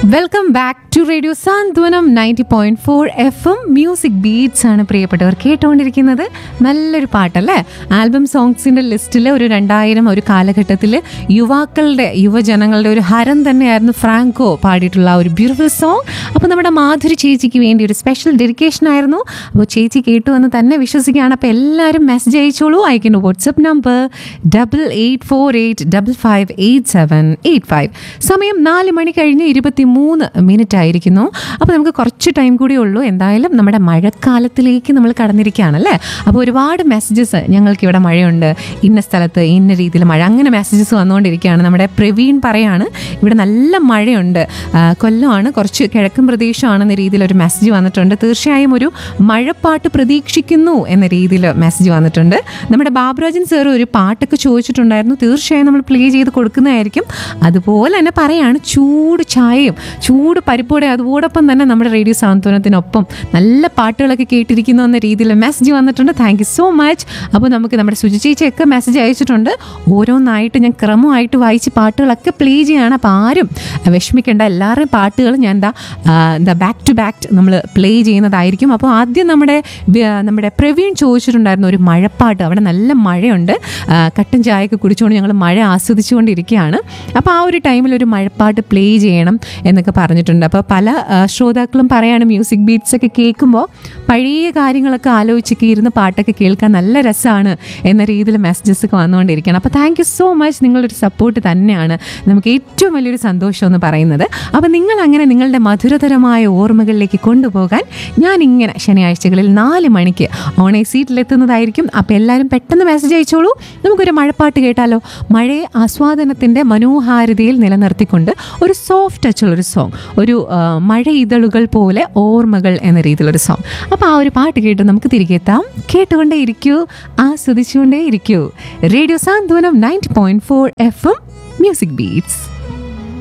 welcome back to radio Santhwanam ninety point four F M music beats ആണ് പ്രിയപ്പെട്ടവർ കേട്ടുകൊണ്ടിരിക്കുന്നത് നല്ലൊരു പാട്ടല്ലേ ആൽബം സോങ്സിന്റെ ലിസ്റ്റിൽ ഒരു രണ്ടായിരം ഒരു കാലഘട്ടത്തിൽ യുവാക്കളുടെ യുവജനങ്ങളുടെ ഒരു ഹരം തന്നെയായിരുന്നു ഫ്രാങ്കോ പാടിയിട്ടുള്ള ആ ഒരു ബ്യൂട്ടിഫുൾ സോങ് അപ്പോൾ നമ്മുടെ മാധുരി ചേച്ചിക്ക് വേണ്ടി ഒരു സ്പെഷ്യൽ ഡെഡിക്കേഷൻ ആയിരുന്നു അപ്പോൾ ചേച്ചി കേട്ടു എന്ന് തന്നെ വിശ്വസിക്കുകയാണ് അപ്പോൾ എല്ലാവരും മെസ്സേജ് അയച്ചോളൂ അയക്കേണ്ട WhatsApp number double eight four eight double five eight seven eight five സമയം നാല് മണി കഴിഞ്ഞ് ഇരുപത്തി മൂന്ന് മിനിറ്റ് ആയിരിക്കുന്നു അപ്പോൾ നമുക്ക് കുറച്ച് ടൈം കൂടി ഉള്ളൂ എന്തായാലും നമ്മുടെ മഴക്കാലത്തിലേക്ക് നമ്മൾ കടന്നിരിക്കുകയാണല്ലേ അപ്പോൾ ഒരുപാട് മെസ്സേജസ് ഞങ്ങൾക്ക് ഇവിടെ മഴയുണ്ട് ഇന്ന സ്ഥലത്ത് ഇന്ന രീതിയിൽ മഴ അങ്ങനെ മെസ്സേജസ് വന്നുകൊണ്ടിരിക്കുകയാണ് നമ്മുടെ പ്രവീൺ പറയാണ് ഇവിടെ നല്ല മഴയുണ്ട് ആ, കൊല്ലമാണ് കുറച്ച് കിഴക്കൻ പ്രദേശമാണെന്ന രീതിയിൽ ഒരു മെസ്സേജ് വന്നിട്ടുണ്ട് തീർച്ചയായും ഒരു മഴപ്പാട്ട് പ്രതീക്ഷിക്കുന്നു എന്ന രീതിയിൽ മെസ്സേജ് വന്നിട്ടുണ്ട് നമ്മുടെ ബാബുരാജൻ സാർ ഒരു പാട്ടൊക്കെ ചോദിച്ചിട്ടുണ്ടായിരുന്നു തീർച്ചയായും നമ്മൾ പ്ലേ ചെയ്ത് കൊടുക്കുന്നതായിരിക്കും അതുപോലെ തന്നെ പറയാണ് ചൂട് ചായയും ചൂട് പരിപ്പോടെ അതോടൊപ്പം തന്നെ നമ്മുടെ റേഡിയോ സാന്ത്വനത്തിനൊപ്പം നല്ല പാട്ടുകളൊക്കെ കേട്ടിരിക്കുന്നു എന്ന രീതിയിൽ മെസ്സേജ് വന്നിട്ടുണ്ട് താങ്ക് യു സോ മച്ച് അപ്പോൾ നമുക്ക് നമ്മുടെ സുജി ചേച്ചിയൊക്കെ മെസ്സേജ് അയച്ചിട്ടുണ്ട് ഓരോന്നായിട്ട് ഞാൻ ക്രമമായിട്ട് വായിച്ച് പാട്ടുകളൊക്കെ പ്ലേ ചെയ്യാണ് അപ്പോൾ ആരും വിഷമിക്കേണ്ട എല്ലാവരുടെയും പാട്ടുകൾ ഞാൻ എന്താ എന്താ ബാക്ക് ടു ബാക്ക് നമ്മൾ പ്ലേ ചെയ്യുന്നതായിരിക്കും അപ്പോൾ ആദ്യം നമ്മുടെ വ്യ- നമ്മുടെ പ്രവീൺ ചോദിച്ചിട്ടുണ്ടായിരുന്നു ഒരു മഴപ്പാട്ട് അവിടെ നല്ല മഴയുണ്ട് ആ, കട്ടൻ ചായയൊക്കെ കുടിച്ചുകൊണ്ട് ഞങ്ങൾ മഴ ആസ്വദിച്ചുകൊണ്ടിരിക്കുകയാണ് അപ്പോൾ ആ ഒരു ടൈമിൽ ഒരു മഴപ്പാട്ട് പ്ലേ ചെയ്യണം എന്നൊക്കെ പറഞ്ഞിട്ടുണ്ട് അപ്പോൾ പല ആ, ശ്രോതാക്കളും പറയാണ് മ്യൂസിക് ബീറ്റ്സ് ഒക്കെ കേൾക്കുമ്പോൾ പഴയ കാര്യങ്ങളൊക്കെ ആലോചിച്ചൊക്കെ ഇരുന്ന് പാട്ടൊക്കെ കേൾക്കാൻ നല്ല രസമാണ് എന്ന രീതിയിൽ മെസ്സേജസ് ഒക്കെ വന്നുകൊണ്ടിരിക്കുകയാണ് അപ്പോൾ താങ്ക് യു സോ മച്ച് നിങ്ങളൊരു സപ്പോർട്ട് തന്നെയാണ് നമുക്ക് ഏറ്റവും വലിയൊരു സന്തോഷം എന്ന് പറയുന്നത് അപ്പോൾ നിങ്ങൾ അങ്ങനെ നിങ്ങളുടെ മധുരതരമായ ഓർമ്മകളിലേക്ക് കൊണ്ടുപോകാൻ ഞാൻ ഇങ്ങനെ ശനിയാഴ്ചകളിൽ നാല് മണിക്ക് ഓൺ എ സീറ്റിലെത്തുന്നതായിരിക്കും അപ്പോൾ എല്ലാവരും പെട്ടെന്ന് മെസ്സേജ് അയച്ചോളൂ നമുക്കൊരു മഴപ്പാട്ട് കേട്ടാലോ മഴയെ ആസ്വാദനത്തിൻ്റെ മനോഹാരിതയിൽ നിലനിർത്തിക്കൊണ്ട് ഒരു സോഫ്റ്റ് ടച്ചുള്ള ഒരു സോങ് ഒരു ആ, മഴ ഇതളുകൾ പോലെ ഓർമ്മകൾ എന്ന രീതിയിലൊരു സോങ് അപ്പോൾ ആ ഒരു പാട്ട് കേട്ട് നമുക്ക് തിരികെ എത്താം കേട്ടുകൊണ്ടേ ഇരിക്കൂ ആസ്വദിച്ചുകൊണ്ടേ ഇരിക്കൂ radio Santhwanam ninety point four F M music beats